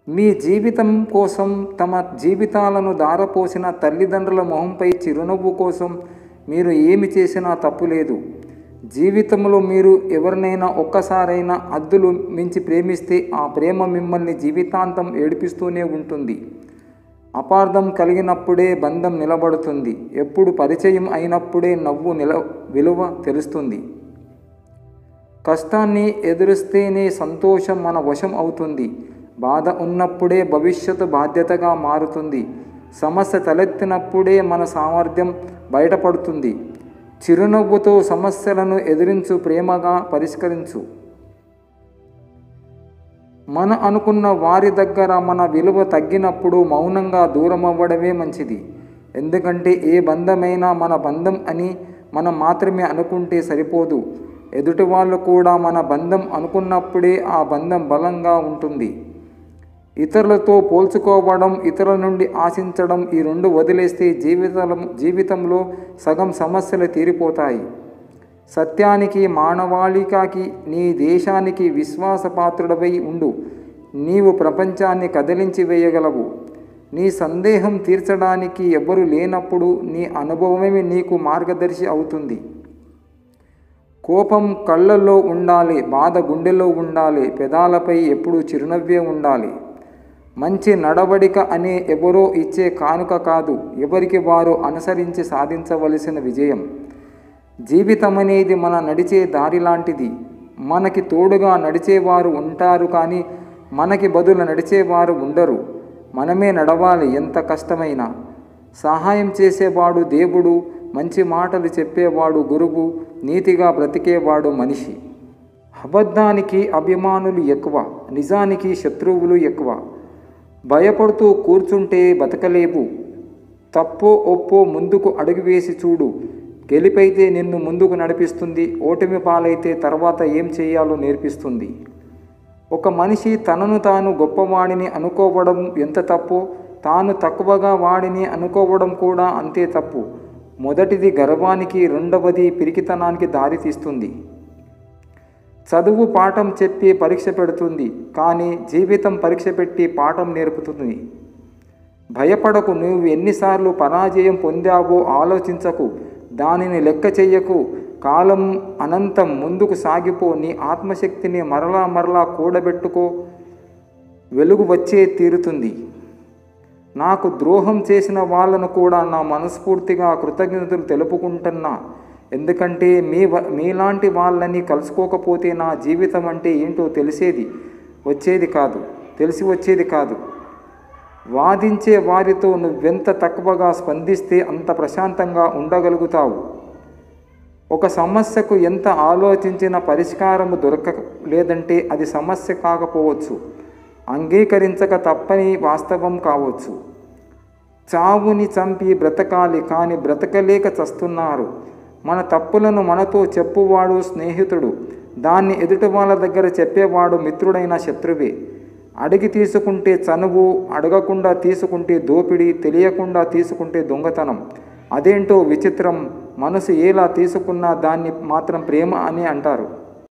మీ జీవితం కోసం తమ జీవితాలను దారపోసిన తల్లిదండ్రుల మొహంపై చిరునవ్వు కోసం మీరు ఏమి చేసినా తప్పు లేదు జీవితంలో మీరు ఎవరినైనా ఒక్కసారైనా అద్దులు మించి ప్రేమిస్తే ఆ ప్రేమ మిమ్మల్ని జీవితాంతం ఏడిపిస్తూనే ఉంటుంది అపార్థం కలిగినప్పుడే బంధం నిలబడుతుంది ఎప్పుడు పరిచయం అయినప్పుడే నవ్వు నిల విలువ తెలుస్తుంది కష్టాన్ని ఎదురిస్తేనే సంతోషం మన వశం అవుతుంది బాధ ఉన్నప్పుడే భవిష్యత్తు బాధ్యతగా మారుతుంది సమస్య తలెత్తినప్పుడే మన సామర్థ్యం బయటపడుతుంది చిరునవ్వుతో సమస్యలను ఎదిరించు ప్రేమగా పరిష్కరించు మన అనుకున్న వారి దగ్గర మన విలువ తగ్గినప్పుడు మౌనంగా దూరం అవ్వడమే మంచిది ఎందుకంటే ఏ బంధమైనా మన బంధం అని మనం మాత్రమే అనుకుంటే సరిపోదు ఎదుటి వాళ్ళు కూడా మన బంధం అనుకున్నప్పుడే ఆ బంధం బలంగా ఉంటుంది ఇతరులతో పోల్చుకోవడం ఇతరుల నుండి ఆశించడం ఈ రెండు వదిలేస్తే జీవితం జీవితంలో సగం సమస్యలు తీరిపోతాయి సత్యానికి మానవాళికకి నీ దేశానికి విశ్వాసపాత్రుడవై ఉండు నీవు ప్రపంచాన్ని కదిలించి వేయగలవు నీ సందేహం తీర్చడానికి ఎవ్వరు లేనప్పుడు నీ అనుభవమే నీకు మార్గదర్శి అవుతుంది కోపం కళ్ళల్లో ఉండాలి బాధ గుండెలో ఉండాలి పెదాలపై ఎప్పుడు చిరునవ్వే ఉండాలి మంచి నడవడిక అనే ఎవరో ఇచ్చే కానుక కాదు ఎవరికి వారు అనుసరించి సాధించవలసిన విజయం జీవితం అనేది మన నడిచే దారి లాంటిది మనకి తోడుగా నడిచేవారు ఉంటారు కానీ మనకి బదులు నడిచేవారు ఉండరు మనమే నడవాలి ఎంత కష్టమైనా సహాయం చేసేవాడు దేవుడు మంచి మాటలు చెప్పేవాడు గురువు నీతిగా బ్రతికేవాడు మనిషి అబద్ధానికి అభిమానులు ఎక్కువ నిజానికి శత్రువులు ఎక్కువ భయపడుతూ కూర్చుంటే బతకలేవు తప్పో ఒప్పో ముందుకు అడుగు వేసి చూడు గెలిపైతే నిన్ను ముందుకు నడిపిస్తుంది ఓటమి పాలైతే తర్వాత ఏం చేయాలో నేర్పిస్తుంది ఒక మనిషి తనను తాను గొప్పవాడిని అనుకోవడం ఎంత తప్పో తాను తక్కువగా వాడిని అనుకోవడం కూడా అంతే తప్పు మొదటిది గర్వానికి రెండవది పిరికితనానికి దారితీస్తుంది చదువు పాఠం చెప్పి పరీక్ష పెడుతుంది కానీ జీవితం పరీక్ష పెట్టి పాఠం నేర్పుతుంది భయపడకు నువ్వు ఎన్నిసార్లు పరాజయం పొందావో ఆలోచించకు దానిని లెక్క చెయ్యకు కాలం అనంతం ముందుకు సాగిపో నీ ఆత్మశక్తిని మరలా మరలా కూడబెట్టుకో వెలుగు వచ్చే తీరుతుంది నాకు ద్రోహం చేసిన వాళ్ళను కూడా నా మనస్ఫూర్తిగా కృతజ్ఞతలు తెలుపుకుంటున్నా ఎందుకంటే మీ వ- మీలాంటి వాళ్ళని కలుసుకోకపోతే నా జీవితం అంటే ఏంటో తెలిసేది వచ్చేది కాదు తెలిసి వచ్చేది కాదు వాదించే వారితో నువ్వెంత తక్కువగా స్పందిస్తే అంత ప్రశాంతంగా ఉండగలుగుతావు ఒక సమస్యకు ఎంత ఆలోచించిన పరిష్కారము దొరక లేదంటే అది సమస్య కాకపోవచ్చు అంగీకరించక తప్పని వాస్తవం కావచ్చు చావుని చంపి బ్రతకాలి కానీ బ్రతకలేక చస్తున్నారు మన తప్పులను మనతో చెప్పువాడు స్నేహితుడు దాన్ని ఎదుటి వాళ్ళ దగ్గర చెప్పేవాడు మిత్రుడైన శత్రువే అడిగి తీసుకుంటే చనువు అడగకుండా తీసుకుంటే దోపిడీ తెలియకుండా తీసుకుంటే దొంగతనం అదేంటో విచిత్రం మనసు ఎలా తీసుకున్నా దాన్ని మాత్రం ప్రేమ అని అంటారు